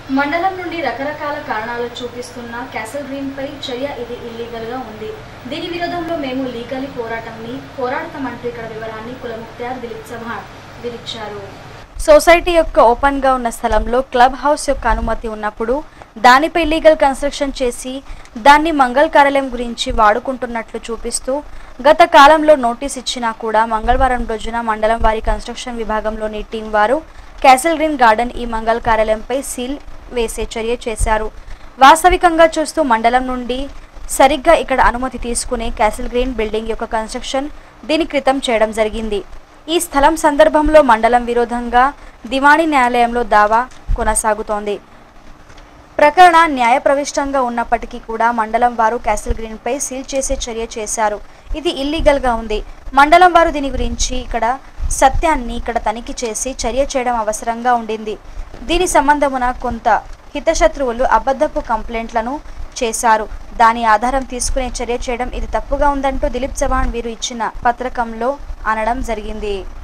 మండలం నుండి రకరకాల కారణాలు చూపిస్తున్న క్యాసల్ గ్రీన్ పై చర్య ఇది ఇల్లీగల్ గా ఉంది దీని విరోధంలో మేము లీగలీ పోరాటంని పోరాడతామంటూ ఇక్కడ వివరాన్ని కులముక్తార్ దిలీప్ చౌహాన్ వివరించారు సొసైటీ యొక్క ఓపెన్ గా ఉన్న స్థలంలో క్లబ్ హౌస్ యొక్క అనుమతి ఉన్నప్పుడు దానిపై లీగల్ కన్స్ట్రక్షన్ చేసి దాన్ని మంగళ కార్యాలయం గురించి వాడుకుంటున్నట్లు చూపిస్తూ గత కాలంలో నోటీస్ ఇచ్చినా కూడా మంగళవారం రోజున మండలం వారి కన్స్ట్రక్షన్ విభాగంలోని టీం వారు క్యాసిల్ గ్రీన్ గార్డెన్ ఈ మంగళ కార్యాలయంపై సీల్ వేసే చర్య చేశారు వాస్తవికంగా చూస్తూ మండలం నుండి సరిగ్గా ఇక్కడ అనుమతి తీసుకునే క్యాసిల్ గ్రీన్ బిల్డింగ్ యొక్క కన్స్ట్రక్షన్ దీని క్రితం చేయడం జరిగింది ఈ స్థలం సందర్భంలో మండలం విరోధంగా దివాణి న్యాయాలయంలో దావా కొనసాగుతోంది ప్రకరణ న్యాయప్రవిష్టంగా ఉన్నప్పటికీ కూడా మండలం వారు క్యాసిల్ గ్రీన్ పై సీల్ చేసే చర్య చేశారు ఇది ఇల్లీగల్ గా ఉంది మండలం వారు దీని గురించి ఇక్కడ సత్యాన్ని ఇక్కడ తనిఖీ చేసి చర్య చేయడం అవసరంగా ఉండింది దీని సంబంధమున కొంత హితశత్రువులు అబద్ధపు కంప్లైంట్లను చేశారు దాని ఆధారం తీసుకునే చర్య చేయడం ఇది తప్పుగా ఉందంటూ దిలీప్ చవాణ్ వీరు ఇచ్చిన పత్రకంలో అనడం జరిగింది